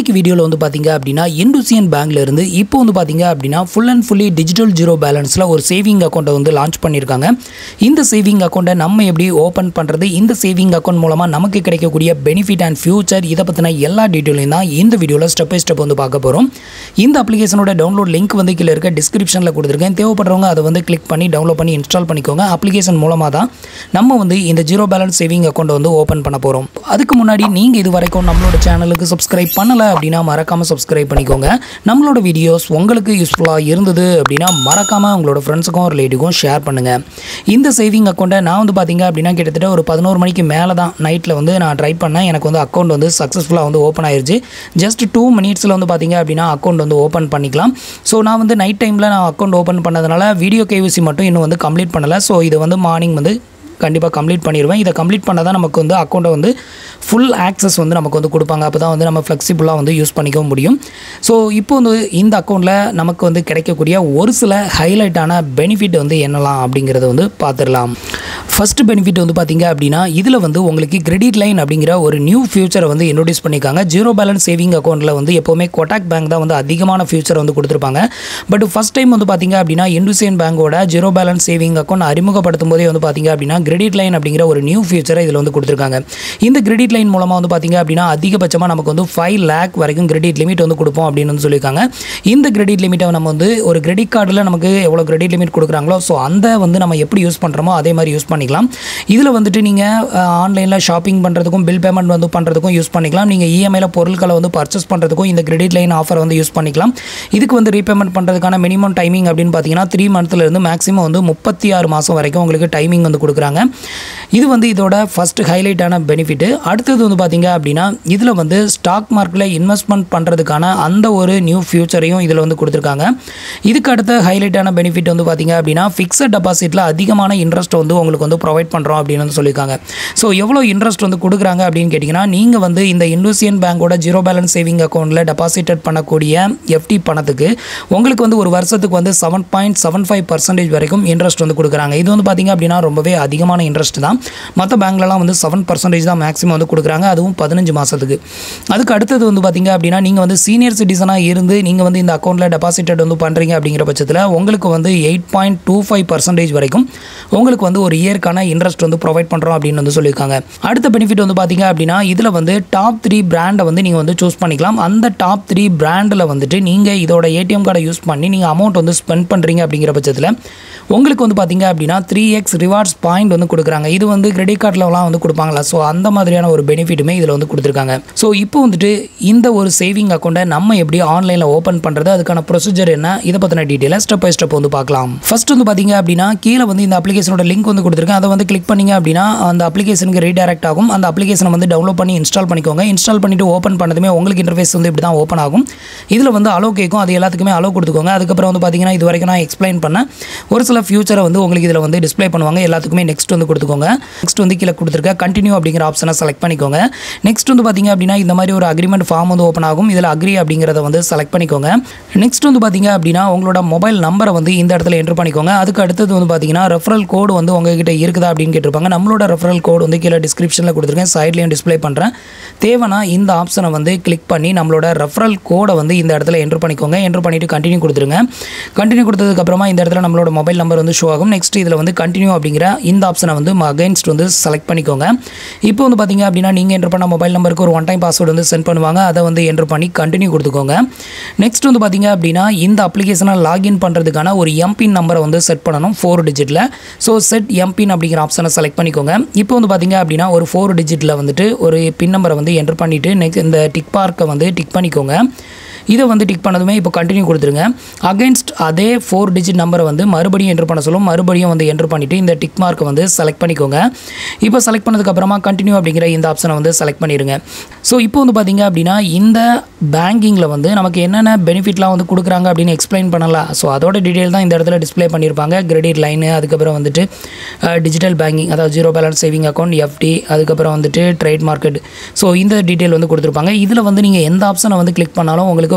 இன்னைக்கு வீடியோவில் வந்து பார்த்தீங்க அப்படின்னா இண்டூசியன் பேங்க்ல இருந்து இப்போ வந்து பார்த்தீங்க அப்படின்னா full and fully digital zero பேலன்ஸில் ஒரு சேவிங் அக்கௌண்ட்டை வந்து லான்ச் பண்ணியிருக்காங்க இந்த சேவிங் அக்கௌண்ட்டை நம்ம எப்படி ஓப்பன் பண்ணுறது இந்த சேவிங் அக்கௌண்ட் மூலமாக நமக்கு கிடைக்கக்கூடிய பெனிஃபிட் அண்ட் ஃபியூச்சர் இதை பற்றின எல்லா டீட்டெயிலையும் தான் இந்த வீடியோவில் ஸ்டெப் பை ஸ்டெப் வந்து பார்க்க போகிறோம் இந்த அப்ளிகேஷனோட டவுன்லோட் லிங்க் வந்து கீழே இருக்க டிஸ்கிரிப்ஷனில் கொடுத்துருக்கேன் தேவைப்படுறவங்க அதை வந்து கிளிக் பண்ணி டவுன்லோட் பண்ணி இன்ஸ்டால் பண்ணிக்கோங்க அப்ளிகேஷன் மூலமாக தான் நம்ம வந்து இந்த ஜீரோ பேலன்ஸ் சேவிங் அக்கௌண்ட்டை வந்து ஓப்பன் பண்ண போகிறோம் அதுக்கு முன்னாடி நீங்கள் இது வரைக்கும் நம்மளோட சேனலுக்கு சப்ஸ்கிரைப் பண்ணலை அப்படின்னா மறக்காமல் சப்ஸ்கிரைப் பண்ணிக்கோங்க நம்மளோட வீடியோஸ் உங்களுக்கு யூஸ்ஃபுல்லாக இருந்தது அப்படின்னா மறக்காமல் உங்களோட ஃப்ரெண்ட்ஸுக்கும் ரிலேட்டிவ்க்கும் ஷேர் பண்ணுங்கள் இந்த சேவிங் அக்கௌண்ட்டை நான் வந்து பார்த்தீங்க அப்படின்னா கிட்டத்தட்ட ஒரு பதினோரு மணிக்கு மேலே தான் நைட்டில் வந்து நான் ட்ரை பண்ணேன் எனக்கு வந்து அக்கௌண்ட் வந்து சக்ஸஸ்ஃபுல்லாக வந்து ஓப்பன் ஆயிருச்சு ஜஸ்ட் டூ மினிட்ஸில் வந்து பார்த்தீங்க அப்படின்னா அக்கௌண்ட் வந்து ஓப்பன் பண்ணிக்கலாம் ஸோ நான் வந்து நைட் டைமில் நான் அக்கௌண்ட் ஓப்பன் பண்ணதுனால வீடியோ கேவிசி மட்டும் இன்னும் வந்து கம்ப்ளீட் பண்ணலை ஸோ இது வந்து மார்னிங் வந்து கண்டிப்பாக கம்ப்ளீட் பண்ணிடுவேன் இதை கம்ப்ளீட் பண்ணால் தான் நமக்கு வந்து அக்கௌண்ட்டை வந்து ஃபுல் ஆக்சஸ் வந்து நமக்கு வந்து கொடுப்பாங்க அப்போ தான் வந்து நம்ம ஃப்ளெக்சிபிளாக வந்து யூஸ் பண்ணிக்க முடியும் ஸோ இப்போ வந்து இந்த அக்கௌண்ட்டில் நமக்கு வந்து கிடைக்கக்கூடிய ஒரு சில ஹைலைட்டான பெனிஃபிட் வந்து என்னலாம் அப்படிங்கிறத வந்து பார்த்துடலாம் ஃபஸ்ட்டு பெனிஃபிட் வந்து பார்த்தீங்க அப்படின்னா இதில் வந்து உங்களுக்கு கிரெடிட் லைன் அப்படிங்கிற ஒரு நியூ ஃபியூச்சரை வந்து இன்ட்ரோடியூஸ் பண்ணியிருக்காங்க ஜீரோ பேலன்ஸ் சேவிங் அக்கௌண்ட்டில் வந்து எப்போவுமே கொட்டாக் பேங்க் தான் வந்து அதிகமான ஃபியூச்சர் வந்து கொடுத்துருப்பாங்க பட் ஃபஸ்ட் டைம் வந்து பார்த்தீங்க அப்படின்னா இண்டூசியன் பேங்கோட ஜீரோ பேலன்ஸ் சேவிங் அக்கௌண்ட் அறிமுகப்படுத்தும் போதே வந்து பார்த்தீங்க அப்படின்னா கிரெடிட் லைன் அப்படிங்கிற ஒரு நியூ ஃபியூச்சரை இதில் வந்து கொடுத்துருக்காங்க இந்த கிரெடிட் லைன் மூலமாக வந்து பார்த்தீங்க அப்படின்னா அதிகபட்சமாக நமக்கு வந்து ஃபைவ் லேக் வரைக்கும் கிரெடிட் லிமிட் வந்து கொடுப்போம் அப்படின்னு வந்து சொல்லியிருக்காங்க இந்த கிரெடிட் லிமிட்டை நம்ம வந்து ஒரு கிரெடிட் கார்டில் நமக்கு எவ்வளோ கிரெடிட் லிமிட் கொடுக்குறாங்களோ ஸோ அந்த வந்து நம்ம எப்படி யூஸ் பண்ணுறோமோ அதே மாதிரி யூஸ் பண்ணிக்கலாம் இதில் வந்துட்டு நீங்கள் ஆன்லைனில் ஷாப்பிங் பண்ணுறதுக்கும் பில் பேமெண்ட் வந்து பண்ணுறதுக்கும் யூஸ் பண்ணிக்கலாம் நீங்கள் இஎம்ஐயில் பொருட்களை வந்து பர்ச்சேஸ் பண்ணுறதுக்கும் இந்த கிரெடிட் லைன் ஆஃபர் வந்து யூஸ் பண்ணிக்கலாம் இதுக்கு வந்து ரீபேமெண்ட் பண்ணுறதுக்கான மினிமம் டைமிங் அப்படின்னு பார்த்தீங்கன்னா த்ரீ மந்த்லேருந்து மேக்ஸிமம் வந்து முப்பத்தி ஆறு மாதம் வரைக்கும் உங்களுக்கு டைமிங் வந்து கொடுக்குறாங்க இது வந்து இதோட ஃபஸ்ட்டு ஹைலைட்டான பெனிஃபிட்டு அடுத்தது வந்து பார்த்தீங்க அப்படின்னா இதில் வந்து ஸ்டாக் மார்க்கெட்டில் இன்வெஸ்ட்மெண்ட் பண்ணுறதுக்கான அந்த ஒரு நியூ ஃபியூச்சரையும் இதில் வந்து கொடுத்துருக்காங்க இதுக்கு அடுத்த ஹைலைட்டான பெனிஃபிட் வந்து பார்த்தீங்க அப்படின்னா ஃபிக்ஸட் டெபாசிட்டில் அதிகமான இன்ட்ரெஸ்ட் வந்து உங்களுக்கு வந்து ப்ரொவைட் பண்ணுறோம் அப்படின்னு வந்து சொல்லியிருக்காங்க ஸோ எவ்வளோ இன்ட்ரெஸ்ட் வந்து கொடுக்குறாங்க அப்படின்னு கேட்டிங்கன்னா நீங்கள் வந்து இந்த இண்டூசியன் பேங்கோட ஜீரோ பேலன்ஸ் சேவிங் அக்கௌண்ட்டில் டெபாசிட்டட் பண்ணக்கூடிய எஃப்டி பணத்துக்கு உங்களுக்கு வந்து ஒரு வருஷத்துக்கு வந்து seven point seven five percentage வரைக்கும் இன்ட்ரெஸ்ட் வந்து கொடுக்குறாங்க இது வந்து பார்த்தீங்க அப்படின்னா ரொம்பவே அதிகமான இன்ட்ரெஸ்ட் தான் மற்ற பேங்க்லலாம் வந்து செவன் பர்சன்டேஜ் தான் மேக்ஸிமம் வந்து கொடுக்குறாங்க அதுவும் பதினஞ்சு மாதத்துக்கு அதுக்கு அடுத்தது வந்து பார்த்தீங்க அப்படின்னா நீங்கள் வந்து சீனியர் சிட்டிசனாக இருந்து நீங்கள் வந்து இந்த அக்கௌண்ட்டில் டெபாசிட்டட் வந்து பண்ணுறீங்க அப்படிங்கிற பட்சத்தில் உங்களுக்கு வந்து eight point two five percentage வரைக்கும் உங்களுக்கு வந்து ஒரு இயர்க்கான இன்ட்ரெஸ்ட் வந்து ப்ரொவைட் பண்ணுறோம் அப்படின்னு வந்து சொல்லியிருக்காங்க அடுத்த பெனிஃபிட் வந்து பார்த்தீங்க அப்படின்னா இதில் வந்து டாப் த்ரீ பிராண்டை வந்து நீங்கள் வந்து சூஸ் பண்ணிக்கலாம் அந்த டாப் த்ரீ பிராண்டில் வந்துட்டு நீங்கள் இதோட ஏடிஎம் கார்டை யூஸ் பண்ணி நீங்கள் அமௌண்ட் வந்து ஸ்பெண்ட் பண்ணுறீங்க அப்படிங்கிற பட்சத்தில் உங்களுக்கு வந்து பார்த்தீங்க அப்படின்னா த்ரீ எக்ஸ் ரிவார்ட்ஸ் பாயிண்ட் வந்து கொடுக்குறாங்க இது வந்து கிரெடிட் கார்டிலலாம் வந்து கொடுப்பாங்களா ஸோ அந்த மாதிரியான ஒரு பெனிஃபிட்டுமே இதில் வந்து கொடுத்துருக்காங்க ஸோ இப்போ வந்துட்டு இந்த ஒரு சேவிங் அக்கௌண்ட்டை நம்ம எப்படி ஆன்லைனில் ஓப்பன் பண்ணுறது அதுக்கான ப்ரொசீஜர் என்ன இதை பற்றின டீட்டெயிலாக ஸ்டெப் பை ஸ்டெப் வந்து பார்க்கலாம் ஃபர்ஸ்ட் வந்து பார்த்தீங்க அப்படின்னா கீழே வந்து இந்த அப்ளிகேஷனோட லிங்க் வந்து கொடுத்துருக்கேன் அதை வந்து கிளிக் பண்ணீங்க அப்படின்னா அந்த அப்ளிகேஷனுக்கு ரீடைரக்ட் ஆகும் அந்த அப்ளிகேஷனை வந்து டவுன்லோட் பண்ணி இன்ஸ்டால் பண்ணிக்கோங்க இன்ஸ்டால் பண்ணிட்டு ஓப்பன் பண்ணதுமே உங்களுக்கு இன்டர்ஃபேஸ் வந்து இப்படி தான் ஓப்பன் ஆகும் இதில் வந்து அலோ கேட்கும் அது எல்லாத்துக்குமே அலோ கொடுத்துக்கோங்க அதுக்கப்புறம் வந்து பார்த்தீங்கன்னா இது வரைக்கும் நான் எக்ஸ்பிளைன் பண்ண ஒரு சில ஃபியூச்சரை வந்து உங்களுக்கு இதில் வந்து டிஸ்ப்ளே பண்ணுவாங்க எல்லாத்துக்குமே நெக்ஸ்ட் வந்து கொடுத்துக்கோங்க நெக்ஸ்ட் வந்து கீழே கொடுத்துருக்க கண்டினியூ அப்படிங்கிற ஆப்ஷனை செலக்ட் பண்ணிக்கோங்க நெக்ஸ்ட் வந்து பார்த்தீங்க அப்படின்னா இந்த மாதிரி ஒரு அக்ரிமெண்ட் ஃபார்ம் வந்து ஓப்பன் ஆகும் இதில் அக்ரி அப்படிங்கிறத வந்து செலக்ட் பண்ணிக்கோங்க நெக்ஸ்ட் வந்து பார்த்தீங்க அப்படின்னா உங்களோட மொபைல் நம்பரை வந்து இந்த இடத்துல என்ட்ரு பண்ணிக்கோங்க அதுக்கு அடுத்தது வந்து பார்த்தீங்கன்னா ரெஃபரல் கோடு வந்து உங்ககிட்ட இருக்குதா அப்படின்னு கேட்டிருப்பாங்க நம்மளோட ரெஃபரல் கோடு வந்து கீழே டிஸ்கிரிப்ஷனில் கொடுத்துருக்கேன் சைட்லேயும் டிஸ்ப்ளே பண்ணுறேன் தேவைன்னா இந்த ஆப்ஷனை வந்து கிளிக் பண்ணி நம்மளோட ரெஃபரல் கோடை வந்து இந்த இடத்துல என்ட்ரு பண்ணிக்கோங்க என்ட்ரு பண்ணிவிட்டு கண்டினியூ கொடுத்துருங்க கண்டினியூ கொடுத்ததுக்கப்புறமா இந்த இடத்துல நம்மளோட மொபைல் நம்பர் வந்து ஷோ ஆகும் நெக்ஸ்ட் இதில் வந்து கண்டினியூ அப்படிங்கிற இந்த ஆப்ஷனை வந்து அகைன்ஸ்ட் வந்து செலக்ட் பண்ணிக்கோங்க இப்போ வந்து பார்த்தீங்க அப்படின்னா நீங்கள் என்ட்ரு பண்ண மொபைல் நம்பருக்கு ஒரு ஒன் டைம் பாஸ்வேர்டு வந்து சென்ட் பண்ணுவாங்க அதை வந்து என்ட்ரு பண்ணி கண்டினியூ கொடுத்துக்கோங்க நெக்ஸ்ட் வந்து பார்த்தீங்க அப்படின்னா இந்த அப்ளிகேஷனை லாகின் பண்ணுறதுக்கான ஒரு எம்பின் நம்பரை வந்து செட் பண்ணணும் ஃபோர் டிஜிட்டில் ஸோ செட் எம்பின் அப்படிங்கிற ஆப்ஷனை செலக்ட் பண்ணிக்கோங்க இப்போ வந்து பார்த்தீங்க அப்படின்னா ஒரு ஃபோர் டிஜிட்டில் வந்துட்டு ஒரு பின் நம்பரை வந்து என்ட்ரு பண்ணிவிட்டு நெக்ஸ்ட் இந்த டிக் பார்க்கை வந்து டிக் பண்ணிக்கோங்க இதை வந்து டிக் பண்ணதுமே இப்போ கண்டினியூ கொடுத்துருங்க அகைன்ஸ்ட் அதே ஃபோர் டிஜிட் நம்பரை வந்து மறுபடியும் என்ட்ரு பண்ண சொல்லும் மறுபடியும் வந்து என்ட்ரு பண்ணிவிட்டு இந்த டிக் மார்க்கை வந்து செலக்ட் பண்ணிக்கோங்க இப்போ செலக்ட் பண்ணதுக்கப்புறமா கண்டினியூ அப்படிங்கிற இந்த ஆப்ஷனை வந்து செலக்ட் பண்ணிடுங்க ஸோ இப்போ வந்து பார்த்தீங்க அப்படின்னா இந்த பேங்கிங்கில் வந்து நமக்கு என்னென்ன பெனிஃபிட்லாம் வந்து கொடுக்குறாங்க அப்படின்னு எக்ஸ்பிளைன் பண்ணலாம் ஸோ அதோட டீட்டெயில் தான் இந்த இடத்துல டிஸ்ப்ளே பண்ணியிருப்பாங்க கிரெடிட் லைனு அதுக்கப்புறம் வந்துட்டு டிஜிட்டல் பேங்கிங் அதாவது zero balance saving account FD அதுக்கப்புறம் வந்துட்டு ட்ரேட் மார்க்கெட் ஸோ இந்த டீட்டெயில் வந்து கொடுத்துருப்பாங்க இதில் வந்து நீங்கள் எந்த ஆப்ஷனை வந்து கிளிக் பண்ணாலும் உங்களுக்கு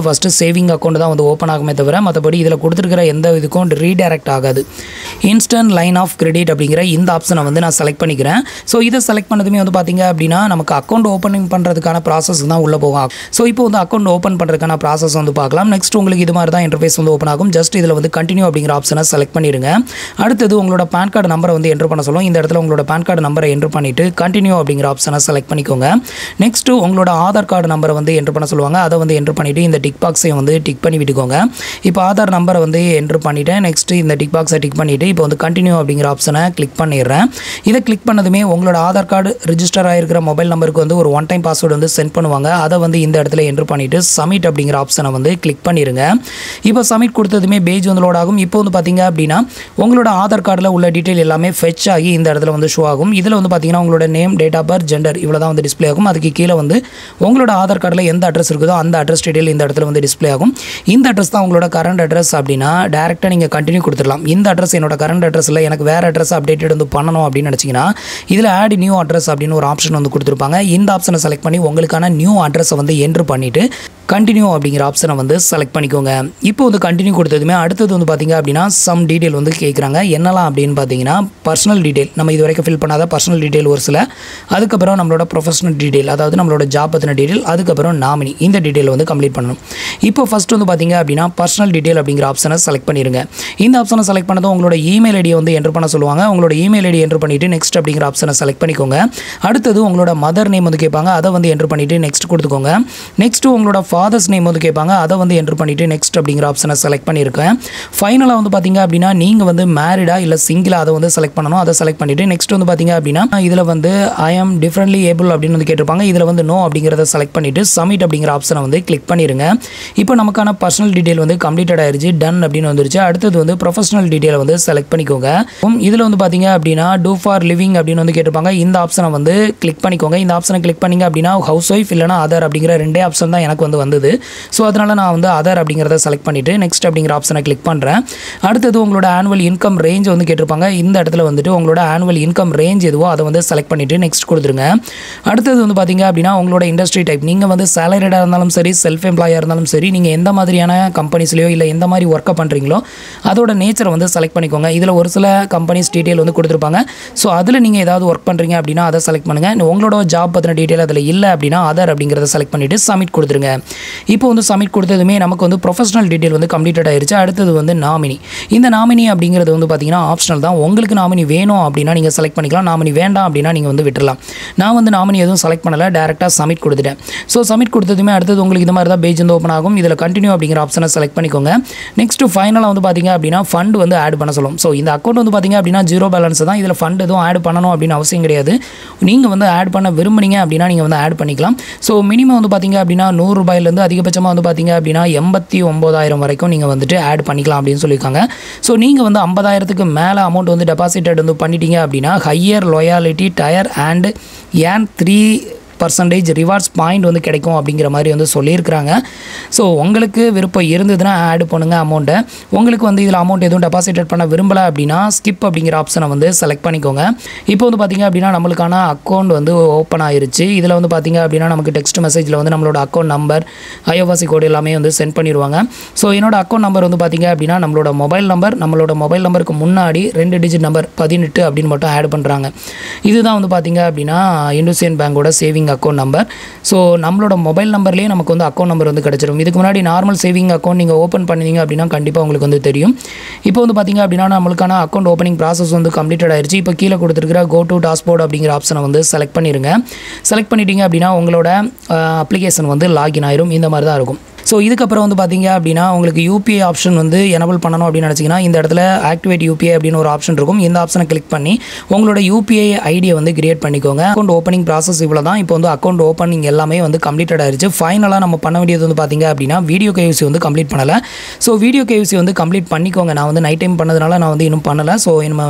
ஃபஸ்ட்டு சேவிங் அக்கௌண்ட் தான் வந்து ஓப்பன் ஆகுமே தவிர மற்றபடி இதில் கொடுத்துருக்கிற எந்த இதுக்கும் ரீடைரக்ட் ஆகாது இன்ஸ்டன்ட் லைன் ஆஃப் கிரெடிட் அப்படிங்கிற இந்த ஆப்ஷனை வந்து நான் செலக்ட் பண்ணிக்கிறேன் ஸோ இதை செலக்ட் பண்ணதுமே வந்து பார்த்தீங்க அப்படின்னா நமக்கு அக்கௌண்ட் ஓப்பனிங் பண்ணுறதுக்கான ப்ராசஸ் தான் உள்ளே போகும் ஸோ இப்போ வந்து அக்கௌண்ட் ஓப்பன் பண்ணுறதுக்கான ப்ராசஸ் வந்து பார்க்கலாம் நெக்ஸ்ட் உங்களுக்கு இது மாதிரி தான் இன்டர்ஃபேஸ் வந்து ஓப்பன் ஆகும் ஜஸ்ட் இதில் வந்து கண்டினியூ அப்படிங்கிற ஆப்ஷனை செலக்ட் பண்ணிடுங்க அடுத்தது உங்களோட பேன் கார்டு நம்பரை வந்து என்ட்ரு பண்ண சொல்லும் இந்த இடத்துல உங்களோட பேன் கார்டு நம்பரை என்ட்ரு பண்ணிவிட்டு கண்டினியூ அப்படிங்கிற ஆப்ஷனை செலக்ட் பண்ணிக்கோங்க நெக்ஸ்ட்டு உங்களோட ஆதார் கார்டு நம்பரை வந்து என்ட்ரு பண்ண சொல்லுவாங்க அதை வந்து என்ட்ரு பண்ணிவிட்டு இந்த டிக் பாக்ஸையும் வந்து டிக் பண்ணி விட்டுக்கோங்க இப்போ ஆதார் நம்பரை வந்து என்ட்ரு பண்ணிவிட்டேன் நெக்ஸ்ட்டு இந்த டிக் பாக்ஸை டிக் பண்ணிவிட்டு இப்போ வந்து கண்டினியூ அப்படிங்கிற ஆப்ஷனை கிளிக் பண்ணிடுறேன் இதை கிளிக் பண்ணதுமே உங்களோட ஆதார் கார்டு ரிஜிஸ்டர் ஆகிருக்கிற மொபைல் நம்பருக்கு வந்து ஒரு ஒன் டைம் பாஸ்வேர்டு வந்து சென்ட் பண்ணுவாங்க அதை வந்து இந்த இடத்துல என்ட்ரு பண்ணிவிட்டு சப்மிட் அப்படிங்கிற ஆப்ஷனை வந்து கிளிக் பண்ணிடுங்க இப்போ சப்மிட் கொடுத்ததுமே பேஜ் வந்து லோட் ஆகும் இப்போ வந்து பார்த்தீங்க அப்படின்னா உங்களோட ஆதார் கார்டில் உள்ள டீட்டெயில் எல்லாமே ஃபெச் ஆகி இந்த இடத்துல வந்து ஷோ ஆகும் இதில் வந்து பார்த்தீங்கன்னா உங்களோட name date of birth gender இவ்வளோ தான் வந்து டிஸ்ப்ளே ஆகும் அதுக்கு கீழே வந்து உங்களோட ஆதார் கார்டில் எந்த அட்ரஸ் இருக்குதோ அந்த அட்ரஸ் டீட்டெயில் இந்த இடத்துல வந்து டிஸ்ப்ளே ஆகும் இந்த அட்ரஸ் தான் உங்களோட கரண்ட் அட்ரஸ் அப்படின்னா டேரெக்டாக நீங்கள் கண்டினியூ கொடுத்துடலாம் இந்த அட்ரஸ் என்னோட கரண்ட் அட்ரஸ் இல்லை எனக்கு வேறு அட்ரஸ் அப்டேட்டட் வந்து பண்ணணும் அப்படின்னு நினச்சிங்கன்னா இதில் ஆட் நியூ அட்ரஸ் அப்படின்னு ஒரு ஆப்ஷன் வந்து கொடுத்துருப்பாங்க இந்த ஆப்ஷனை செலக்ட் பண்ணி உங்களுக்கான நியூ அட்ரஸை வந்து என்ட்ரு பண்ணிவிட்டு கண்டினியூ அப்படிங்கிற ஆப்ஷனை வந்து செலக்ட் பண்ணிக்கோங்க இப்போ வந்து கண்டினியூ கொடுத்ததுமே அடுத்தது வந்து பார்த்தீங்க அப்படின்னா சம் டீட்டெயில் வந்து கேட்குறாங்க என்னலாம் அப்படின்னு பார்த்தீங்கன்னா பர்சனல் டீட்டெயில் நம்ம இது வரைக்கும் ஃபில் பண்ணாத பர்சனல் டீட்டெயில் ஒரு சில அதுக்கப்புறம் நம்மளோட ப்ரொஃபஷனல் டீட்டெயில் அதாவது நம்மளோட ஜாப் பற்றின டீட்டெயில் அதுக்கப்புறம் நாமினி இந்த டீட்டெயில் வந்து கம்ப்ளீட் பண்ணணும் இப்போ ஃபஸ்ட் வந்து பார்த்தீங்க அப்படின்னா பர்சனல் டீட்டெயில் அப்படிங்கிற ஆப்ஷனை செலக்ட் பண்ணிடுங்க இந்த ஆப்ஷனை செலக்ட் பண்ணதும் உங்களோட இமெயில் ஐடியை வந்து என்ட்ரு பண்ண சொல்லுவாங்க உங்களோட இமெயில் ஐடி என்ட்ரு பண்ணிவிட்டு நெக்ஸ்ட் அப்படிங்கிற ஆப்ஷனை செலக்ட் பண்ணிக்கோங்க அடுத்தது உங்களோட மதர் நேம் வந்து கேட்பாங்க அதை வந்து என்ட்ரு பண்ணிவிட்டு நெக்ஸ்ட் கொடுத்துக்கோங்க நெக்ஸ்ட் உங்களோட ஃபாதர்ஸ் நேம் வந்து கேட்பாங்க அதை வந்து என்ட்ரு பண்ணிவிட்டு நெக்ஸ்ட் அப்படிங்கிற ஆப்ஷனை செலக்ட் பண்ணியிருக்கேன் ஃபைனலாக வந்து பார்த்தீங்க அப்படின்னா நீங்கள் வந்து மேரிடா இல்லை சிங்கிளா அதை வந்து செலக்ட் பண்ணணும் அதை செலக்ட் பண்ணிவிட்டு நெக்ஸ்ட் வந்து பார்த்தீங்க அப்படின்னா இதில் வந்து ஐ ஆம் டிஃப்ரெண்ட்லி ஏபிள் அப்படின்னு வந்து கேட்டிருப்பாங்க இதில் வந்து நோ அப்படிங்கிறத செலக்ட் பண்ணிவிட்டு சப்மிட் அப்படிங்கிற ஆப்ஷனை வந்து கிளிக் பண்ணிடுங்க இப்போ நமக்கான பர்சனல் டீட்டெயில் வந்து கம்ப்ளீட்டட் ஆயிருச்சு டன் அப்படின்னு வந்துருச்சு அடுத்தது வந்து ப்ரொஃபஷனல் டீட்டெயில் வந்து செலக்ட் பண்ணிக்கோங்க இதில் வந்து பார்த்தீங்க அப்படின்னா டூ ஃபார் லிவிங் அப்படின்னு வந்து கேட்டிருப்பாங்க இந்த ஆப்ஷனை வந்து கிளிக் பண்ணிக்கோங்க இந்த ஆப்ஷனை கிளிக் பண்ணிங்க அப்படின்னா ஹவுஸ் ஒய்ஃப் இல்லைனா ஆதார் அப்படிங்கிற ரெண்டே ஆப்ஷன் தான் எனக்கு வந்து வந்தது ஸோ அதனால் நான் வந்து ஆதார் அப்படிங்கிறத செலக்ட் பண்ணிவிட்டு நெக்ஸ்ட் அப்படிங்கிற ஆப்ஷனை கிளிக் பண்ணுறேன் அடுத்தது உங்களோட ஆனுவல் இன்கம் ரேஞ்ச் வந்து கேட்டிருப்பாங்க இந்த இடத்துல வந்துட்டு உங்களோட ஆனுவல் இன்கம் ரேஞ்ச் எதுவோ அதை வந்து செலக்ட் பண்ணிவிட்டு நெக்ஸ்ட் கொடுத்துருங்க அடுத்தது வந்து பார்த்தீங்க அப்படின்னா உங்களோட இண்டஸ்ட்ரி டைப் நீங்கள் வந்து சேலரிடாக இருந்தாலும் சரி செல்ஃப் எம்ப்ளாயாக இருந்தாலும் சரி நீங்கள் எந்த மாதிரியான கம்பெனிஸ்லையோ இல்லை எந்த மாதிரி ஒர்க்கை பண்ணுறீங்களோ அதோட நேச்சரை வந்து செலக்ட் பண்ணிக்கோங்க இதில் ஒரு சில கம்பெனிஸ் டீட்டெயில் வந்து கொடுத்துருப்பாங்க ஸோ அதில் நீங்கள் ஏதாவது ஒர்க் பண்ணுறீங்க அப்படின்னா அதை செலக்ட் பண்ணுங்கள் உங்களோட ஜாப் பற்றின டீட்டெயில் அதில் இல்லை அப்படின்னா ஆதார் அப்படிங்கிறத செலக்ட் பண்ணிவிட்டு சப்மிட் கொடுத்துருங்க இப்போ வந்து சப்மிட் கொடுத்ததுமே நமக்கு வந்து ப்ரொஃபஷனல் டீட்டெயில் வந்து கம்ப்ளீட்டட் ஆயிருச்சு அடுத்தது வந்து நாமினி இந்த நாமினி அப்படிங்கிறது வந்து பார்த்தீங்கன்னா ஆப்ஷனல் தான் உங்களுக்கு நாமினி வேணும் அப்படின்னா நீங்கள் செலக்ட் பண்ணிக்கலாம் நாமினி வேண்டாம் அப்படின்னா நீங்கள் வந்து விட்டுறலாம் நான் வந்து நாமினி எதுவும் செலக்ட் பண்ணல டேரெக்டாக சப்மிட் கொடுத்துட்டேன் ஸோ சப்மிட் கொடுத்ததுமே அடுத்தது உங்களுக்கு இது மாதிரி தான் பேஜ் வந்து ஓப்பன் ஆகும் இதில் கண்டினியூ அப்படிங்கிற ஆப்ஷனை செலக்ட் பண்ணிக்கோங்க நெக்ஸ்ட் ஃபைனலாக வந்து பார்த்தீங்க அப்படின்னா ஃபண்ட் வந்து ஆட் பண்ண சொல்லும் ஸோ இந்த அக்கௌண்ட் வந்து பார்த்தீங்க அப்படின்னா ஜீரோ பேலன்ஸ் தான் இதில் ஃபண்ட் எதுவும் ஆட் பண்ணணும் அப்படின்னு அவசியம் கிடையாது நீங்கள் வந்து ஆட் பண்ண விரும்புனீங்க அப்படின்னா நீங்கள் வந்து ஆட் பண்ணிக்கலாம் ஸோ மினிமம் வந்து பார்த்தீங்க அப்படின்னா நூறு ரூபாயிலேருந்து அதிகபட்சமாக வந்து பார்த்தீங்க அப்படின்னா எண்பத்தி ஒம்பதாயிரம் வரைக்கும் நீங்கள் வந்துட்டு ஆட் பண்ணிக்கலாம் அப்படின்னு சொல்லியிருக்காங்க ஸோ நீங்கள் வந்து ஐம்பதாயிரத்துக்கு மேலே அமௌண்ட் வந்து டெபாசிட்டட் வந்து பண்ணிட்டீங்க அப்படின்னா ஹையர் லொயாலிட்டி டயர் அண்ட் ஏன் த்ரீ பர்சன்டேஜ் ரிவார்ட்ஸ் பாயிண்ட் வந்து கிடைக்கும் அப்படிங்கிற மாதிரி வந்து சொல்லியிருக்கிறாங்க ஸோ உங்களுக்கு விருப்பம் இருந்ததுன்னா ஆட் பண்ணுங்கள் அமௌண்ட்டை உங்களுக்கு வந்து இதில் அமௌண்ட் எதுவும் டெபாசிட்டட் பண்ண விரும்பலை அப்படின்னா ஸ்கிப் அப்படிங்கிற ஆப்ஷனை வந்து செலக்ட் பண்ணிக்கோங்க இப்போ வந்து பார்த்தீங்க அப்படின்னா நம்மளுக்கான அக்கௌண்ட் வந்து ஓப்பன் ஆயிருச்சு இதில் வந்து பார்த்தீங்க அப்படின்னா நமக்கு டெக்ஸ்ட் மெசேஜில் வந்து நம்மளோட அக்கௌண்ட் நம்பர் ஐஓவாசி கோடு எல்லாமே வந்து சென்ட் பண்ணிடுவாங்க ஸோ என்னோட அக்கௌண்ட் நம்பர் வந்து பார்த்தீங்க அப்படின்னா நம்மளோட மொபைல் நம்பர் நம்மளோட மொபைல் நம்பருக்கு முன்னாடி ரெண்டு டிஜிட் நம்பர் பதினெட்டு அப்படின்னு மட்டும் ஆட் பண்ணுறாங்க இதுதான் வந்து பார்த்தீங்க அப்படின்னா இண்டோசியன் பேங்கோட சேவிங் அக்கௌண்ட் நம்பர் ஸோ நம்மளோட மொபைல் நம்பர்லேயே நமக்கு வந்து அக்கௌண்ட் நம்பர் வந்து கிடச்சிரும் இதுக்கு முன்னாடி நார்மல் சேவிங் அக்கௌண்ட் நீங்கள் ஓப்பன் பண்ணீங்க அப்படின்னா கண்டிப்பாக உங்களுக்கு வந்து தெரியும் இப்போ வந்து பார்த்தீங்க அப்படின்னா நம்மளுக்கான அக்கௌண்ட் ஓப்பனிங் ப்ராசஸ் வந்து கம்ப்ளீட்டட் ஆயிருச்சு இப்போ கீழே கொடுத்துருக்கிற கோ டு டாஸ்போர்ட் அப்படிங்கிற ஆப்ஷனை வந்து செலக்ட் பண்ணிடுங்க செலக்ட் பண்ணிட்டீங்க அப்படின்னா உங்களோட அப்ளிகேஷன் வந்து லாகின் ஆயிரும் இந்த மாதிரி தான் இருக்கும் ஸோ இதுக்கப்புறம் வந்து பார்த்தீங்க அப்படின்னா உங்களுக்கு யூபிஐ ஆப்ஷன் வந்து எனபிள் பண்ணணும் அப்படின்னு நினச்சிங்கன்னா இந்த இடத்துல ஆக்டிவேட் யூபிஐ அப்படின்னு ஒரு ஆப்ஷன் இருக்கும் இந்த ஆப்ஷனை கிளிக் பண்ணி உங்களோட யூபிஐ ஐடியை வந்து கிரியேட் பண்ணிக்கோங்க அக்கௌண்ட் ஓப்பனிங் ப்ராசஸ் இவ்வளோ தான் இப்போ வந்து அக்கௌண்ட் ஓப்பனிங் எல்லாமே வந்து கம்ப்ளீட்டட் ஆயிருச்சு ஃபைனலாக நம்ம பண்ண வேண்டியது வந்து பார்த்தீங்க அப்படின்னா வீடியோ கேவிசி வந்து கம்ப்ளீட் பண்ணலை ஸோ வீடியோ கேவிசி வந்து கம்ப்ளீட் பண்ணிக்கோங்க நான் வந்து நைட் டைம் பண்ணதுனால நான் வந்து இன்னும் பண்ணலை ஸோ நம்ம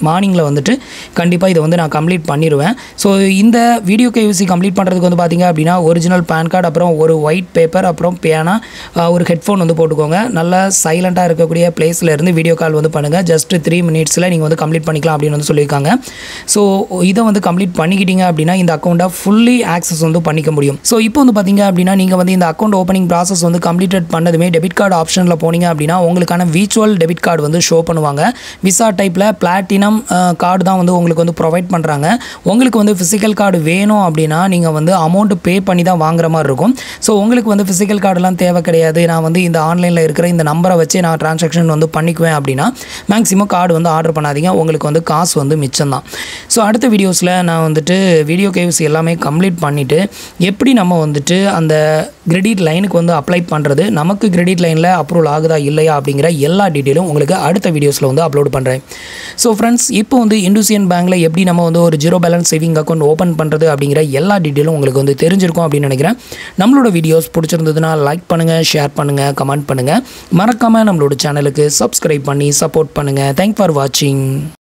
மார்னிங்கில் வந்துட்டு கண்டிப்பாக இதை வந்து நான் கம்ப்ளீட் பண்ணிடுவேன் ஸோ இந்த வீடியோ கேவிசி கம்ப்ளீட் பண்ணுறதுக்கு வந்து பார்த்தீங்க அப்படின்னா ஒரிஜினல் பேன் கார்டு அப்புறம் ஒரு ஒயிட் பேப்பர் அப்புறம் பேனா ஒரு ஹெட்ஃபோன் வந்து போட்டுக்கோங்க நல்லா சைலண்ட்டாக இருக்கக்கூடிய பிளேஸில் இருந்து வீடியோ கால் வந்து பண்ணுங்கள் ஜஸ்ட் த்ரீ மினிட்ஸில் நீங்கள் வந்து கம்ப்ளீட் பண்ணிக்கலாம் அப்படின்னு வந்து சொல்லியிருக்காங்க ஸோ இதை வந்து கம்ப்ளீட் பண்ணிக்கிட்டீங்க அப்படின்னா இந்த அக்கௌண்ட்டை ஃபுல்லி ஆக்சஸ் வந்து பண்ணிக்க முடியும் ஸோ இப்போ வந்து பார்த்தீங்க அப்படின்னா நீங்கள் வந்து இந்த அக்கௌண்ட் ஓப்பனிங் ப்ராசஸ் வந்து கம்ப்ளீட்டட் பண்ணதுமே டெபிட் கார்டு ஆப்ஷனில் போனீங்க அப்படின்னா உங்களுக்கான விர்ச்சுவல் டெபிட் கார்டு வந்து ஷோ பண்ணுவாங்க விசா டைப்பில் பிளாட்டினம் கார்டு தான் வந்து உங்களுக்கு வந்து ப்ரொவைட் பண்ணுறாங்க உங்களுக்கு வந்து ஃபிசிக்கல் கார்டு வேணும் அப்படின்னா நீங்கள் வந்து அமௌண்ட் பே பண்ணி தான் வாங்குற மாதிரி இருக்கும் ஸோ உங்களுக்கு வந்து ஃபிசிக்கல் கார்டுலாம் தேவை கிடையாது நான் வந்து இந்த ஆன்லைனில் இருக்கிற இந்த நம்பரை வச்சு நான் டிரான்சாக்ஷன் வந்து பண்ணிக்குவேன் அப்படின்னா மேக்ஸிமம் கார்டு வந்து ஆர்டர் பண்ணாதீங்க உங்களுக்கு வந்து காசு வந்து மிச்சம் தான் ஸோ அடுத்த வீடியோஸில் நான் வந்துட்டு வீடியோ கேவ்ஸ் எல்லாமே கம்ப்ளீட் பண்ணிவிட்டு எப்படி நம்ம வந்துட்டு அந்த கிரெடிட் லைனுக்கு வந்து அப்ளை பண்ணுறது நமக்கு கிரெடிட் லைனில் அப்ரூவல் ஆகுதா இல்லையா அப்படிங்கிற எல்லா டீட்டெயிலும் உங்களுக்கு அடுத்த வீடியோஸில் வந்து அப்லோட் பண்ணுறேன் ஸோ ஃப்ரெண்ட்ஸ் இப்போ வந்து இண்டூசியன் பேங்க்கில் எப்படி நம்ம வந்து ஒரு zero balance saving account open பண்ணுறது அப்படிங்கிற எல்லா டீட்டெயிலும் உங்களுக்கு வந்து தெரிஞ்சிருக்கும் அப்படின்னு நினைக்கிறேன் நம்மளோட வீடியோஸ் பிடிச்சிருந்ததுன்னா லைக் பண்ணுங்கள் ஷேர் பண்ணுங்கள் கமெண்ட் பண்ணுங்கள் மறக்காமல் நம்மளோட சேனலுக்கு சப்ஸ்கிரைப் பண்ணி சப்போர்ட் பண்ணுங்கள் தேங்க் ஃபார் வாட்சிங்